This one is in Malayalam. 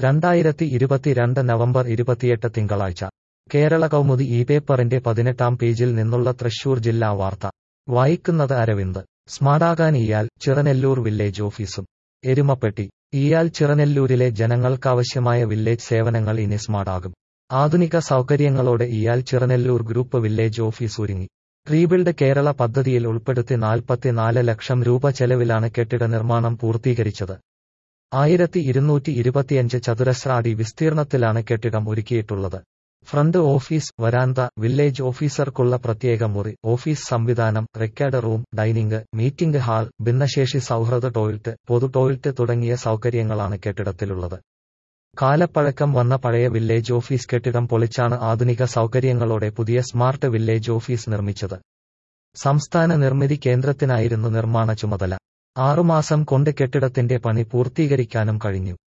രണ്ടായിരത്തി ഇരുപത്തിരണ്ട് നവംബർ ഇരുപത്തിയെട്ട് തിങ്കളാഴ്ച കേരള കൗമുദി ഈ പേപ്പറിന്റെ പതിനെട്ടാം പേജിൽ നിന്നുള്ള തൃശൂർ ജില്ലാ വാർത്ത വായിക്കുന്നത് അരവിന്ദ് സ്മാർട്ടാകാൻ ഇയാൽ ചിറനെല്ലൂർ വില്ലേജ് ഓഫീസും എരുമപ്പെട്ടി ഇയാൽ ചിറനെല്ലൂരിലെ ജനങ്ങൾക്കാവശ്യമായ വില്ലേജ് സേവനങ്ങൾ ഇനി സ്മാർട്ടാകും ആധുനിക സൗകര്യങ്ങളോടെ ഇയാൽ ചിറനെല്ലൂർ ഗ്രൂപ്പ് വില്ലേജ് ഓഫീസ് ഒരുങ്ങി റീബിൽഡ് കേരള പദ്ധതിയിൽ ഉൾപ്പെടുത്തി നാൽപ്പത്തിനാല് ലക്ഷം രൂപ ചെലവിലാണ് കെട്ടിട നിർമ്മാണം പൂർത്തീകരിച്ചത് ആയിരത്തി ഇരുന്നൂറ്റി ഇരുപത്തിയഞ്ച് ചതുരശ്ര അടി വിസ്തീർണത്തിലാണ് കെട്ടിടം ഒരുക്കിയിട്ടുള്ളത് ഫ്രണ്ട് ഓഫീസ് വരാന്ത വില്ലേജ് ഓഫീസർക്കുള്ള പ്രത്യേക മുറി ഓഫീസ് സംവിധാനം record room dining meeting hall ഭിന്നശേഷി സൗഹൃദ ടോയ്ലറ്റ് പൊതു ടോയ്ലറ്റ് തുടങ്ങിയ സൗകര്യങ്ങളാണ് കെട്ടിടത്തിലുള്ളത് കാലപ്പഴക്കം വന്ന പഴയ വില്ലേജ് ഓഫീസ് കെട്ടിടം പൊളിച്ചാണ് ആധുനിക സൗകര്യങ്ങളോടെ പുതിയ സ്മാർട്ട് വില്ലേജ് ഓഫീസ് നിർമ്മിച്ചത് സംസ്ഥാന നിർമ്മിതി കേന്ദ്രത്തിനായിരുന്നു നിർമ്മാണ ചുമതല ആറുമാസം കൊണ്ട് കെട്ടിടത്തിന്റെ പണി പൂർത്തീകരിക്കാനും കഴിഞ്ഞു